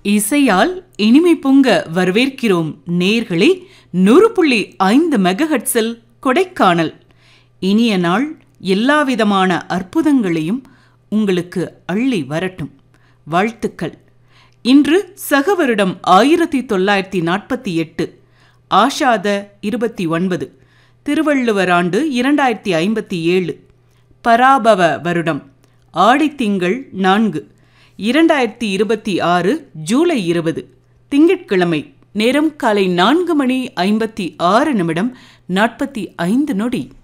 இசையால் இனிமை பொங்க வரவேற்கிறோம் நேர்களே நூறு புள்ளி ஐந்து மெகஹட்ஸில் கொடைக்கானல் இனிய நாள் எல்லாவிதமான அற்புதங்களையும் உங்களுக்கு அள்ளி வரட்டும் வாழ்த்துக்கள் இன்று சக வருடம் ஆயிரத்தி தொள்ளாயிரத்தி நாற்பத்தி எட்டு ஆஷாத இருபத்தி ஒன்பது திருவள்ளுவர் ஆண்டு இரண்டாயிரத்தி ஐம்பத்தி ஏழு பராபவ வருடம் ஆடித்திங்கள் நான்கு இரண்டாயிரத்தி இருபத்தி ஆறு ஜூலை இருபது திங்கட்கிழமை நேரம் காலை நான்கு மணி ஐம்பத்தி ஆறு நிமிடம் நாற்பத்தி ஐந்து நொடி